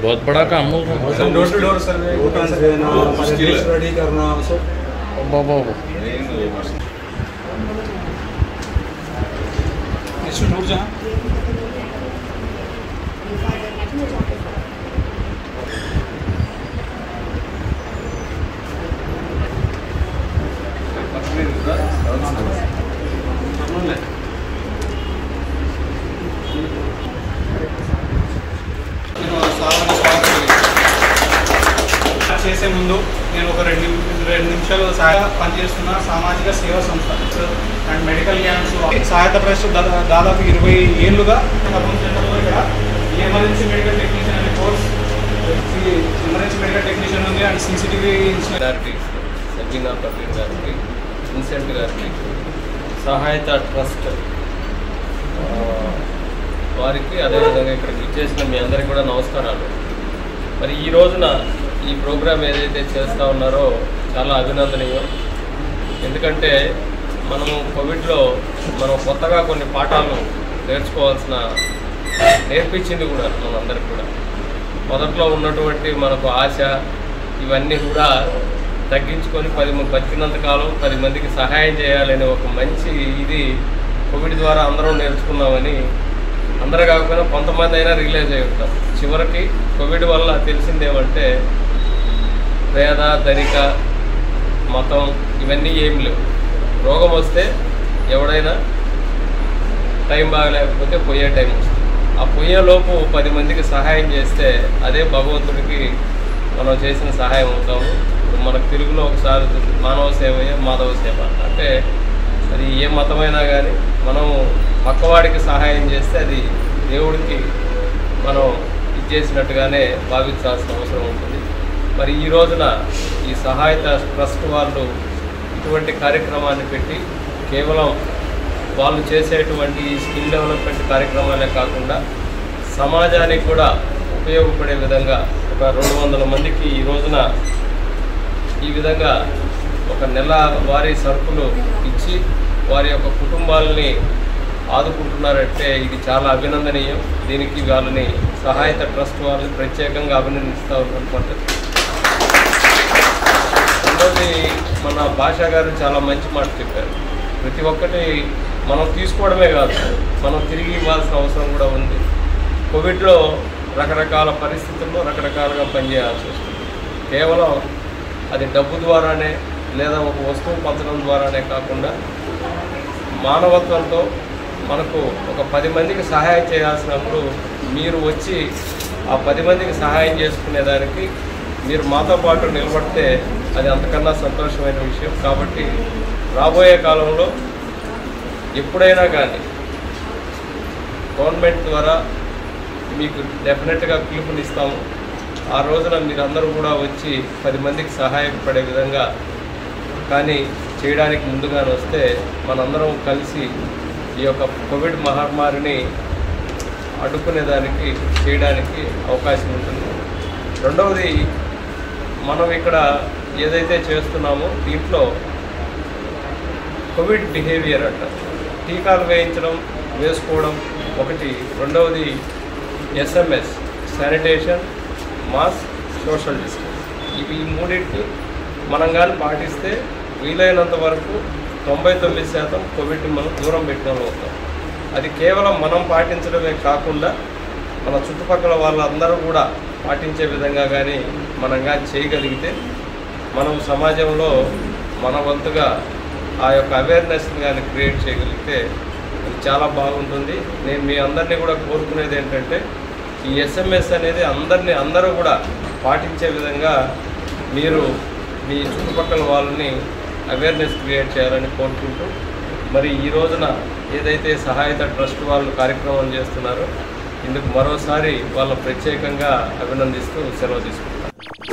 बहुत बड़ा काम हो sir door to door survey voters देना मुश्किल है। लिस्ट रेडी करना सब बाबा इंस्टीट्यूट जहाँ చేసే ముందు నేను ఒక రెండు రెండు నిమిషాలు సహాయ పనిచేస్తున్న సామాజిక సేవా సంస్థ and medical camps Sahayata trust దా- దాదాపు ఇరవై ఏళ్ళుగా ఖమ్మం సెంటర్లో ఇక్కడ ఎమర్జెన్సీ మెడికల్ టెక్నీషియన్ అనే కోర్స్ ఎమర్జెన్సీ మెడికల్ టెక్నీషియన్ ఉంది అండ్ సీసీటీవీ గారికి సజ్జీనా పర్వీన్ గారికి విన్సెంట్ గారికి సహాయత ట్రస్ట్ ఆ, వారికి అదేవిధంగా ఇక్కడికి ఇచ్చేసిన మీ అందరికీ కూడా నమస్కారాలు మరి ఈ రోజున ఈ ప్రోగ్రాం ఏదైతే చేస్తూ ఉన్నారో చాలా అభినందనీయం ఎందుకంటే మనము కోవిడ్లో మనం కొత్తగా కొన్ని పాఠాలు నేర్చుకోవాల్సిన నేర్పించింది కూడా మనందరికి కూడా మొదట్లో ఉన్నటువంటి మనకు ఆశ ఇవన్నీ కూడా తగ్గించుకొని పది మ- బతికినంత కాలం పది మందికి సహాయం చేయాలనే ఒక మంచి ఇది కోవిడ్ ద్వారా అందరం నేర్చుకున్నామని అందరూ కాకపోయినా కొంతమంది అయినా రియలైజ్ అయి ఉంటాం చివరికి కోవిడ్ వల్ల తెలిసిందేమంటే పేద ధనిక మతం ఇవన్నీ ఏం లేవు రోగం వస్తే ఎవడైనా టైం బాగలేకపోతే పోయే టైం వస్తుంది ఆ పోయేలోపు పది మందికి సహాయం చేస్తే అదే భగవంతుడికి మనం చేసిన సహాయం అవుతాము ఇప్పుడు మనకు తెలుగులో ఒకసారి ఉంటుంది, మానవ సేవయే మాధవ సేవ అంటే అది ఏ మతమైనా కానీ మనం పక్కవాడికి సహాయం చేస్తే అది దేవుడికి మనం ఇచ్చేసినట్టుగానే భావించాల్సిన అవసరం ఉంటుంది మరి ఈ రోజున ఈ సహాయత ట్రస్ట్ వాళ్ళు ఇటువంటి కార్యక్రమాన్ని పెట్టి కేవలం వాళ్ళు చేసేటువంటి ఈ స్కిల్ డెవలప్మెంట్ కార్యక్రమాలే కాకుండా సమాజానికి కూడా ఉపయోగపడే విధంగా ఒక రెండు వందల మందికి ఈ రోజున ఈ విధంగా ఒక నెల వారి సరుకులు ఇచ్చి వారి యొక్క కుటుంబాలని ఆదుకుంటున్నారంటే ఇది చాలా అభినందనీయం దీనికి వాళ్ళని సహాయత ట్రస్ట్ వాళ్ళని ప్రత్యేకంగా అభినందిస్తూ అనమాట రెండోది మన భాషా గారు చాలా మంచి మాట చెప్పారు ప్రతి ఒక్కటి మనం తీసుకోవడమే కాదు మనం తిరిగి ఇవ్వాల్సిన అవసరం కూడా ఉంది కోవిడ్లో రకరకాల పరిస్థితుల్లో రకరకాలుగా పనిచేయాల్సి వస్తుంది కేవలం అది డబ్బు ద్వారానే లేదా ఒక వస్తువు పంచడం ద్వారానే కాకుండా మానవత్వంతో మనకు ఒక పది మందికి సహాయం చేయాల్సినప్పుడు మీరు వచ్చి ఆ పది మందికి సహాయం చేసుకునేదానికి మీరు మాతో పాటు నిలబడితే అది అంతకన్నా సంతోషమైన విషయం కాబట్టి రాబోయే కాలంలో ఎప్పుడైనా కానీ గవర్నమెంట్ ద్వారా మీకు డెఫినెట్గా పిలుపునిస్తాము ఆ రోజున మీరందరూ కూడా వచ్చి పది మందికి సహాయపడే విధంగా కానీ చేయడానికి ముందుగానే వస్తే మనందరం కలిసి ఈ యొక్క కోవిడ్ మహమ్మారిని అడ్డుకునేదానికి చేయడానికి అవకాశం ఉంటుంది రెండవది మనం ఇక్కడ ఏదైతే చేస్తున్నామో దీంట్లో కోవిడ్ బిహేవియర్ అంట టీకాలు వేయించడం వేసుకోవడం ఒకటి రెండవది SMS sanitation mask social distance ఇవి ఈ మూడింటిని మనం కానీ పాటిస్తే వీలైనంత వరకు తొంభై తొమ్మిది శాతం కోవిడ్ని మనం దూరం పెట్టిన వాళ్ళు అవుతాం అది కేవలం మనం పాటించడమే కాకుండా మన చుట్టుపక్కల వాళ్ళందరూ కూడా పాటించే విధంగా కానీ మనం కానీ చేయగలిగితే మనం సమాజంలో మన వంతుగా ఆ యొక్క అవేర్నెస్ని కానీ క్రియేట్ చేయగలిగితే అది చాలా బాగుంటుంది నేను మీ అందరినీ కూడా కోరుకునేది ఏంటంటే ఈ ఎస్ఎంఎస్ అనేది అందరినీ అందరూ కూడా పాటించే విధంగా మీరు మీ చుట్టుపక్కల వాళ్ళని అవేర్నెస్ క్రియేట్ చేయాలని కోరుకుంటూ మరి ఈ రోజున ఏదైతే సహాయత ట్రస్ట్ వాళ్ళు కార్యక్రమాలు చేస్తున్నారో ఇందుకు మరోసారి వాళ్ళ ప్రత్యేకంగా అభినందిస్తూ సెలవు తీసుకుంటాను